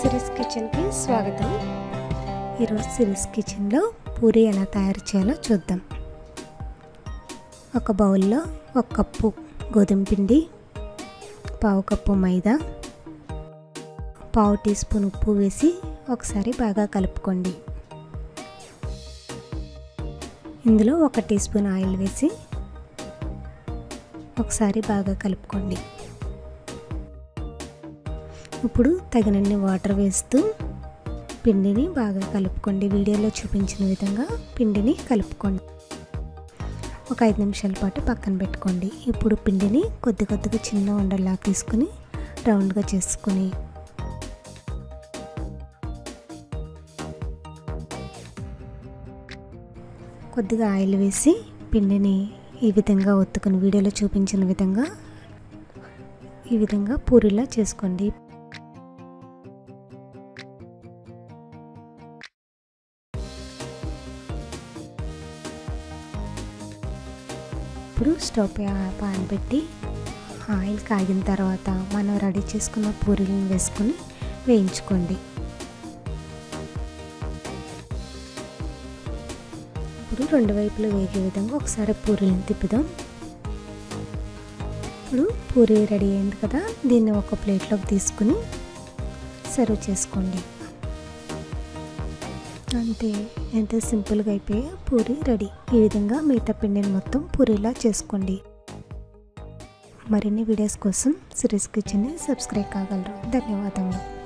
series కిచెన్కి స్వాగతం ఈరోజు సిరీస్ కిచెన్లో పూరి ఎలా తయారు చేయాలో చూద్దాం ఒక బౌల్లో ఒక కప్పు గోధుమ పిండి పావు కప్పు మైదా పావు టీ స్పూన్ ఉప్పు వేసి ఒకసారి బాగా కలుపుకోండి ఇందులో ఒక టీ స్పూన్ ఆయిల్ వేసి ఒకసారి బాగా కలుపుకోండి ఇప్పుడు తగినన్ని వాటర్ వేస్తూ పిండిని బాగా కలుపుకోండి వీడియోలో చూపించిన విధంగా పిండిని కలుపుకోండి ఒక ఐదు నిమిషాల పాటు పక్కన పెట్టుకోండి ఇప్పుడు పిండిని కొద్ది కొద్దిగా చిన్న ఉండలా తీసుకుని రౌండ్గా చేసుకుని కొద్దిగా ఆయిల్ వేసి పిండిని ఈ విధంగా ఒత్తుకుని వీడియోలో చూపించిన విధంగా ఈ విధంగా పూరిలా చేసుకోండి ఇప్పుడు స్టవ్ పై పాన్ పెట్టి ఆయిల్ కాగిన తర్వాత మనం రెడీ చేసుకున్న పూరీలను వేసుకొని వేయించుకోండి ఇప్పుడు రెండు వైపులు వేగే విధంగా ఒకసారి పూరీలను తిప్పుదాం ఇప్పుడు పూరీ రెడీ అయింది కదా దీన్ని ఒక ప్లేట్లోకి తీసుకుని సర్వ్ చేసుకోండి అంతే ఎంత సింపుల్గా అయిపోయి పూరి రెడీ ఈ విధంగా మిగతా పిండిని మొత్తం పూరిలా చేసుకోండి మరిన్ని వీడియోస్ కోసం సిరీస్ కిచెన్ని సబ్స్క్రైబ్ కాగలరు ధన్యవాదములు